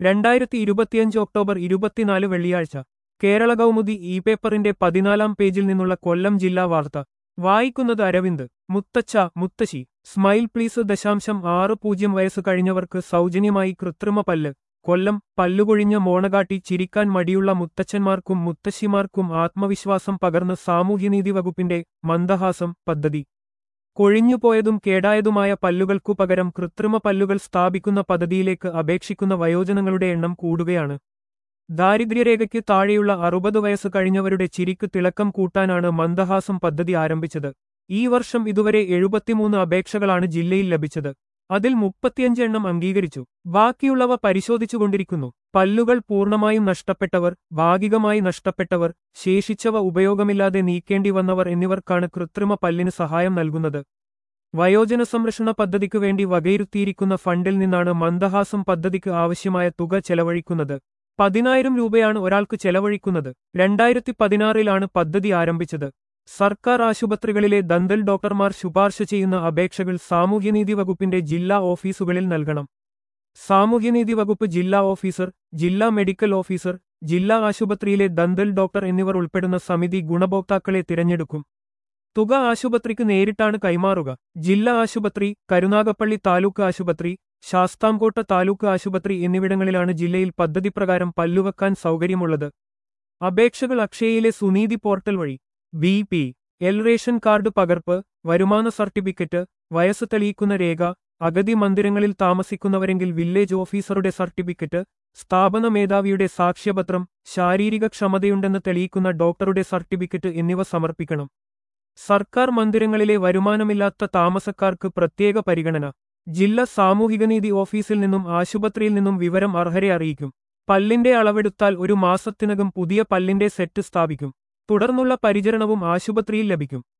രണ്ടായിരത്തി ഇരുപത്തിയഞ്ച് ഒക്ടോബർ ഇരുപത്തിനാല് വെള്ളിയാഴ്ച കേരള കൗമുദി ഇ പേപ്പറിന്റെ പതിനാലാം പേജിൽ നിന്നുള്ള കൊല്ലം ജില്ലാ വാർത്ത വായിക്കുന്നത് അരവിന്ദ് മുത്തച്ഛ മുത്തശ്ശി സ്മൈൽ പ്ലീസ് ദശാംശം ആറ് പൂജ്യം വയസ്സ് കഴിഞ്ഞവർക്ക് സൗജന്യമായി കൃത്രിമ പല്ല് കൊല്ലം പല്ലുകൊഴിഞ്ഞ മോണകാട്ടി ചിരിക്കാൻ മടിയുള്ള മുത്തച്ഛന്മാർക്കും മുത്തശ്ശിമാർക്കും ആത്മവിശ്വാസം പകർന്ന് സാമൂഹ്യനീതി വകുപ്പിന്റെ മന്ദഹാസം പദ്ധതി കൊഴിഞ്ഞുപോയതും കേടായതുമായ പല്ലുകൾക്കു പകരം കൃത്രിമ പല്ലുകൾ സ്ഥാപിക്കുന്ന പദ്ധതിയിലേക്ക് അപേക്ഷിക്കുന്ന വയോജനങ്ങളുടെ എണ്ണം കൂടുകയാണ് ദാരിദ്ര്യരേഖയ്ക്ക് താഴെയുള്ള അറുപത് വയസ്സ് കഴിഞ്ഞവരുടെ ചിരിക്ക് തിളക്കം കൂട്ടാനാണ് മന്ദഹാസം പദ്ധതി ആരംഭിച്ചത് ഈ വർഷം ഇതുവരെ എഴുപത്തിമൂന്ന് അപേക്ഷകളാണ് ജില്ലയിൽ ലഭിച്ചത് അതിൽ മുപ്പത്തിയഞ്ച് എണ്ണം അംഗീകരിച്ചു ബാക്കിയുള്ളവ പരിശോധിച്ചുകൊണ്ടിരിക്കുന്നു പല്ലുകൾ പൂർണ്ണമായും നഷ്ടപ്പെട്ടവർ ഭാഗികമായി നഷ്ടപ്പെട്ടവർ ശേഷിച്ചവ ഉപയോഗമില്ലാതെ നീക്കേണ്ടി വന്നവർ എന്നിവർക്കാണ് കൃത്രിമ പല്ലിന് സഹായം നൽകുന്നത് വയോജന സംരക്ഷണ പദ്ധതിക്കു വേണ്ടി വകയിരുത്തിയിരിക്കുന്ന ഫണ്ടിൽ നിന്നാണ് മന്ദഹാസം പദ്ധതിക്ക് ആവശ്യമായ തുക ചെലവഴിക്കുന്നത് പതിനായിരം രൂപയാണ് ഒരാൾക്ക് ചെലവഴിക്കുന്നത് രണ്ടായിരത്തി പതിനാറിലാണ് പദ്ധതി ആരംഭിച്ചത് സർക്കാർ ആശുപത്രികളിലെ ദന്തൽ ഡോക്ടർമാർ ശുപാർശ ചെയ്യുന്ന അപേക്ഷകൾ സാമൂഹ്യനീതി വകുപ്പിന്റെ ജില്ലാ ഓഫീസുകളിൽ നൽകണം സാമൂഹ്യനീതി വകുപ്പ് ജില്ലാ ഓഫീസർ ജില്ലാ മെഡിക്കൽ ഓഫീസർ ജില്ലാ ആശുപത്രിയിലെ ദന്തൽ ഡോക്ടർ എന്നിവർ ഉൾപ്പെടുന്ന സമിതി ഗുണഭോക്താക്കളെ തിരഞ്ഞെടുക്കും തുക ആശുപത്രിക്ക് നേരിട്ടാണ് കൈമാറുക ജില്ലാ ആശുപത്രി കരുനാഗപ്പള്ളി താലൂക്ക് ആശുപത്രി ശാസ്താംകോട്ട താലൂക്ക് ആശുപത്രി എന്നിവിടങ്ങളിലാണ് ജില്ലയിൽ പദ്ധതി പ്രകാരം പല്ലുവെക്കാൻ സൗകര്യമുള്ളത് അപേക്ഷകൾ അക്ഷയയിലെ സുനീതി പോർട്ടൽ വഴി B P L ration card പകർപ്പ് വരുമാന സർട്ടിഫിക്കറ്റ് വയസ്സ് തെളിയിക്കുന്ന രേഖ അഗതി മന്ദിരങ്ങളിൽ താമസിക്കുന്നവരെങ്കിൽ വില്ലേജ് ഓഫീസറുടെ സർട്ടിഫിക്കറ്റ് സ്ഥാപന മേധാവിയുടെ സാക്ഷ്യപത്രം ശാരീരിക ക്ഷമതയുണ്ടെന്ന് തെളിയിക്കുന്ന ഡോക്ടറുടെ സർട്ടിഫിക്കറ്റ് എന്നിവ സമർപ്പിക്കണം സർക്കാർ മന്ദിരങ്ങളിലെ വരുമാനമില്ലാത്ത താമസക്കാർക്ക് പ്രത്യേക പരിഗണന ജില്ലാ സാമൂഹികനീതി ഓഫീസിൽ നിന്നും ആശുപത്രിയിൽ നിന്നും വിവരം അർഹരെ അറിയിക്കും പല്ലിന്റെ അളവെടുത്താൽ ഒരു മാസത്തിനകം പുതിയ പല്ലിന്റെ സെറ്റ് സ്ഥാപിക്കും തുടർന്നുള്ള പരിചരണവും ആശുപത്രിയിൽ ലഭിക്കും